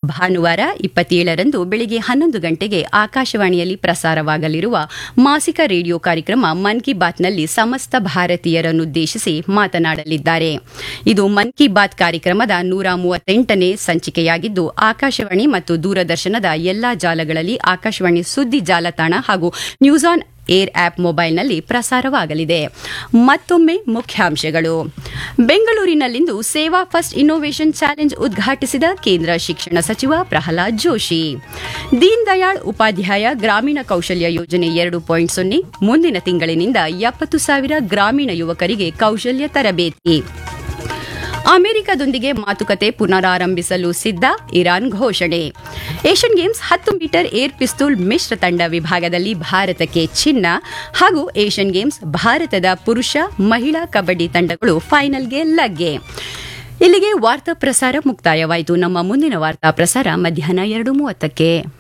ಭಾನುವಾರ ಇಪ್ಪತ್ತೇಳರಂದು ಬೆಳಿಗ್ಗೆ ಹನ್ನೊಂದು ಗಂಟೆಗೆ ಆಕಾಶವಾಣಿಯಲ್ಲಿ ಪ್ರಸಾರವಾಗಲಿರುವ ಮಾಸಿಕ ರೇಡಿಯೋ ಕಾರ್ಯಕ್ರಮ ಮನ್ ಕಿ ಬಾತ್ನಲ್ಲಿ ಸಮಸ್ತ ಭಾರತೀಯರನ್ನುದ್ದೇಶಿಸಿ ಮಾತನಾಡಲಿದ್ದಾರೆ ಇದು ಮನ್ ಕಿ ಬಾತ್ ಕಾರ್ಯಕ್ರಮದ ನೂರ ಮೂವತ್ತೆಂಟನೇ ಸಂಚಿಕೆಯಾಗಿದ್ದು ಆಕಾಶವಾಣಿ ಮತ್ತು ದೂರದರ್ಶನದ ಎಲ್ಲಾ ಜಾಲಗಳಲ್ಲಿ ಆಕಾಶವಾಣಿ ಸುದ್ದಿ ಜಾಲತಾಣ ಹಾಗೂ ನ್ಯೂಸ್ ಆನ್ ಏರ್ ಆಪ್ ಮೊಬೈಲ್ನಲ್ಲಿ ಪ್ರಸಾರವಾಗಲಿದೆ ಮತ್ತೊಮ್ಮೆ ಮುಖ್ಯಾಂಶಗಳು ಬೆಂಗಳೂರಿನಲ್ಲಿಂದು ಸೇವಾ ಫಸ್ಟ್ ಇನ್ನೋವೇಷನ್ ಚಾಲೆಂಜ್ ಉದ್ಘಾಟಿಸಿದ ಕೇಂದ್ರ ಶಿಕ್ಷಣ ಸಚಿವ ಪ್ರಹ್ಲಾದ್ ಜೋಶಿ ದೀನ್ ದಯಾಳ್ ಉಪಾಧ್ಯಾಯ ಗ್ರಾಮೀಣ ಕೌಶಲ್ಯ ಯೋಜನೆ ಎರಡು ಪಾಯಿಂಟ್ ಸೊನ್ನೆ ಮುಂದಿನ ತಿಂಗಳಿನಿಂದ ಎಪ್ಪತ್ತು ಸಾವಿರ ಗ್ರಾಮೀಣ ಯುವಕರಿಗೆ ಕೌಶಲ್ಯ ತರಬೇತಿ ಅಮೆರಿಕದೊಂದಿಗೆ ಮಾತುಕತೆ ಪುನರಾರಂಭಿಸಲು ಸಿದ್ಧ ಇರಾನ್ ಘೋಷಣೆ ಏಷ್ಯನ್ ಗೇಮ್ಸ್ ಹತ್ತು ಮೀಟರ್ ಏರ್ ಪಿಸ್ತೂಲ್ ಮಿಶ್ರ ತಂಡ ವಿಭಾಗದಲ್ಲಿ ಭಾರತಕ್ಕೆ ಚಿನ್ನ ಹಾಗೂ ಏಷ್ಯನ್ ಗೇಮ್ಸ್ ಭಾರತದ ಪುರುಷ ಮಹಿಳಾ ಕಬಡ್ಡಿ ತಂಡಗಳು ಫೈನಲ್ಗೆ ಲಗ್ಗೆ ಇಲ್ಲಿಗೆ ವಾರ್ತಾ ಪ್ರಸಾರ ಮುಕ್ತಾಯವಾಯಿತು ನಮ್ಮ ಮುಂದಿನ ವಾರ್ತಾ ಪ್ರಸಾರ ಮಧ್ಯಾಹ್ನ ಎರಡು ಮೂವತ್ತಕ್ಕೆ